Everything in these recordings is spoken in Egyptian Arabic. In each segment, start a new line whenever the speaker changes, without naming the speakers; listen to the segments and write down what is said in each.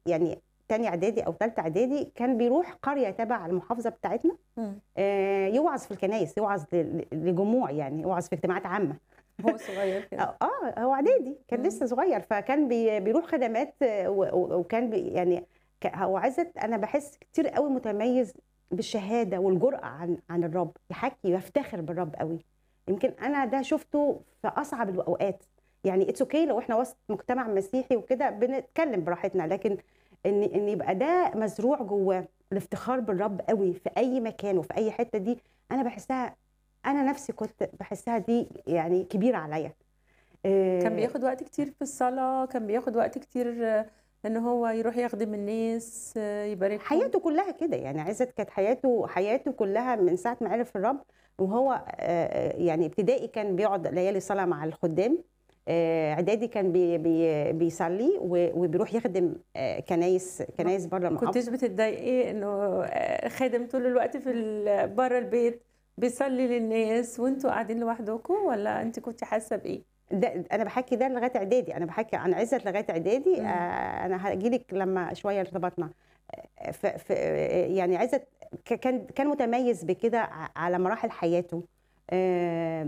يعني تاني اعدادي او ثالثه اعدادي كان بيروح قريه تبع المحافظه بتاعتنا
مم.
آه، يوعظ في الكنايس يوعظ ل- لجموع يعني يوعظ في اجتماعات عامه
هو صغير كده
اه آه، هو اعدادي كان
مم.
لسه صغير فكان بي بيروح خدمات آه، و- و- وكان بي يعني ك- هو عزت انا بحس كتير قوي متميز بالشهاده والجرأه عن عن الرب يحكي يفتخر بالرب قوي يمكن انا ده شفته في اصعب الاوقات يعني اتس اوكي لو احنا وسط مجتمع مسيحي وكده بنتكلم براحتنا لكن ان ان يبقى ده مزروع جواه الافتخار بالرب قوي في اي مكان وفي اي حته دي انا بحسها انا نفسي كنت بحسها دي يعني كبيره عليا آه،
كان بياخد وقت كتير في الصلاة كان بياخد وقت كتير آه، ان هو يروح يخدم الناس آه، يباركهم
حياته كلها كده يعني عزت كانت حياته حياته كلها من ساعه ما عرف الرب وهو آه، يعني ابتدائي كان بيقعد ليالي صلاه مع الخدام آه، اعدادي كان بي بي بيصلي و- وبيروح يخدم آه، كنايس كنايس بره المحافظه
كنتش بتتضايقي انه آه، خادم طول الوقت في ال- بره البيت بيصلي للناس وانتوا قاعدين لوحدكم ولا انت كنت حاسه بايه؟
ده انا بحكي ده لغايه اعدادي انا بحكي عن عزت لغايه اعدادي
مم.
آه انا هاجي لك لما شويه ارتبطنا آه، ف ف يعني عزت ك- كان كان متميز بكده ع- على مراحل حياته آه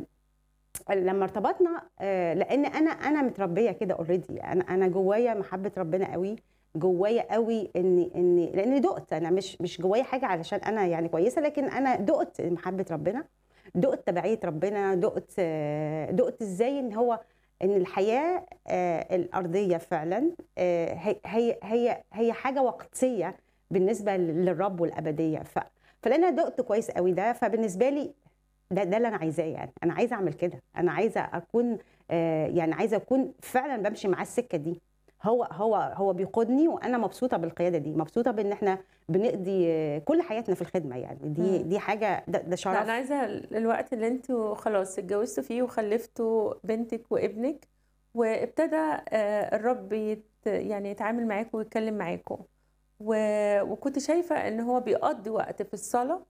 لما ارتبطنا آه لان انا انا متربيه كده اوريدي انا انا جوايا محبه ربنا قوي جوايا قوي اني اني لاني دقت انا مش مش جوايا حاجه علشان انا يعني كويسه لكن انا دقت محبه ربنا دقت تبعيه ربنا دقت آه، دقت ازاي ان هو ان الحياه آه، الارضيه فعلا آه، هي هي هي هي حاجه وقتيه بالنسبه للرب والابديه ف فلان انا دقت كويس قوي ده فبالنسبه لي ده ده اللي انا عايزاه يعني انا عايزه اعمل كده انا عايزه اكون آه، يعني عايزه اكون فعلا بمشي معاه السكه دي هو هو هو بيقودني وانا مبسوطه بالقياده دي مبسوطه بان احنا بنقضي آه، كل حياتنا في الخدمه يعني دي
مم.
دي حاجه ده, ده
لا
شرف
انا عايزه الوقت اللي انتوا خلاص اتجوزتوا فيه وخلفتوا بنتك وابنك وابتدى آه، الرب يت يعني يتعامل معاكم ويتكلم معاكم و- وكنت شايفه ان هو بيقضي وقت في الصلاه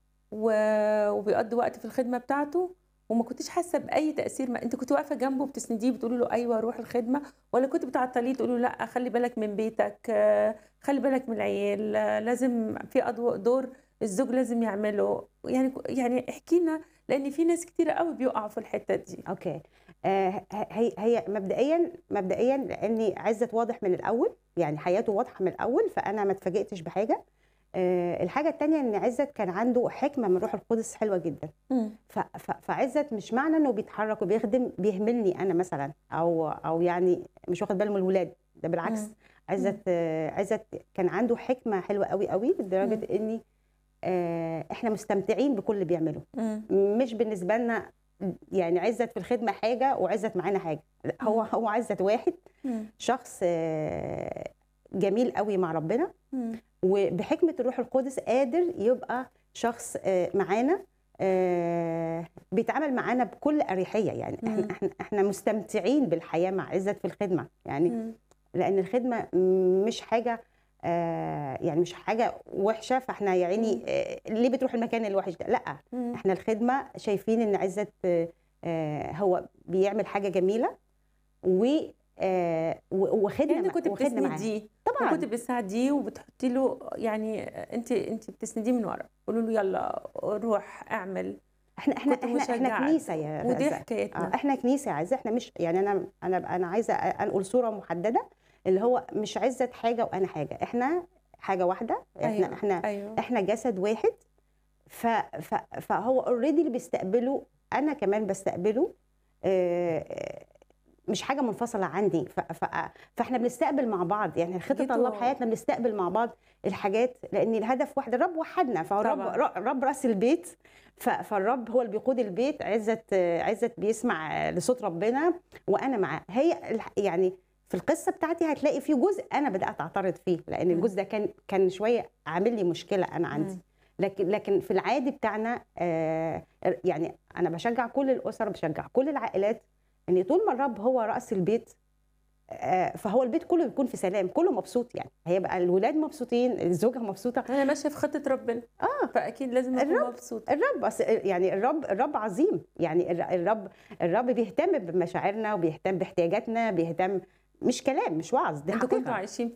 و- وبيقضي وقت في الخدمه بتاعته وما كنتش حاسه باي تاثير ما انت كنت واقفه جنبه بتسنديه بتقولي له ايوه روح الخدمه ولا كنت بتعطليه تقولي له لا خلي بالك من بيتك آه، خلي بالك من العيال آه، لازم في أدو- دور الزوج لازم يعمله يعني يعني احكي لنا لان في ناس كتيره قوي بيقعوا في الحته دي
اوكي آه هي هي مبدئيا مبدئيا لاني عزت واضح من الاول يعني حياته واضحه من الاول فانا ما اتفاجئتش بحاجه آه الحاجه الثانيه ان عزت كان عنده حكمه من روح القدس حلوه جدا ف- ف- فعزت مش معنى انه بيتحرك وبيخدم بيهملني انا مثلا او او يعني مش واخد باله من الولاد ده بالعكس
مم.
عزت آه، عزت كان عنده حكمه حلوه قوي قوي لدرجه اني آه، احنا مستمتعين بكل اللي بيعمله
مم.
مش بالنسبه لنا يعني عزت في الخدمه حاجه وعزت معانا حاجه لا، هو
مم.
هو عزت واحد
مم.
شخص آه، جميل قوي مع ربنا
مم.
وبحكمه الروح القدس قادر يبقى شخص آه، معانا آه، بيتعامل معانا بكل اريحيه يعني احنا
مم.
احنا احنا مستمتعين بالحياه مع عزت في الخدمه يعني
مم.
لان الخدمه مش حاجه آه، يعني مش حاجه وحشه فاحنا يا عيني
مم.
آه، ليه بتروح المكان الوحش ده لا
مم.
احنا الخدمه شايفين ان عزت آه، آه، هو بيعمل حاجه جميله و آه، و- وخدمه
يعني
مع-
كنت
وخدمه معاه
بتسنديه
طبعا
وكنت بتساعديه وبتحطي له يعني انت انت بتسنديه من ورا قولوا له يلا روح اعمل
احنا احنا
كنت
احنا احنا
مشجعة.
كنيسه يا
ودي
غزة.
حكايتنا
آه، احنا كنيسه يا عزه احنا مش يعني انا انا انا عايزه انقل صوره محدده اللي هو مش عزت حاجه وانا حاجه احنا حاجه واحده احنا
أيوة.
احنا
ايوه
احنا جسد واحد ف ف فهو اوريدي اللي بيستقبله انا كمان بستقبله آه، آه، مش حاجه منفصله عني ف ف فاحنا بنستقبل مع بعض يعني خطه
جيتوا-
الله في حياتنا بنستقبل مع بعض الحاجات لان الهدف واحد الرب وحدنا فهو الرب
طبعاً.
ر- الرب راس البيت ف- فالرب هو اللي بيقود البيت عزت آه، عزت بيسمع لصوت ربنا وانا معاه هي الح- يعني في القصه بتاعتي هتلاقي في جزء انا بدات اعترض فيه لان
مم.
الجزء ده كان كان شويه عامل لي مشكله انا عندي
مم.
لكن لكن في العادي بتاعنا آه، يعني انا بشجع كل الاسر بشجع كل العائلات ان طول ما الرب هو راس البيت آه، فهو البيت كله بيكون في سلام كله مبسوط يعني هيبقى الولاد مبسوطين الزوجه مبسوطه
انا ماشيه في خطه ربنا
اه
فاكيد لازم اكون
الرب-
مبسوطه
الرب أص- يعني الرب الرب عظيم يعني الر- الرب الرب بيهتم بمشاعرنا وبيهتم باحتياجاتنا بيهتم مش كلام مش وعظ دي
انتوا كنتوا
حقيقه
عايشين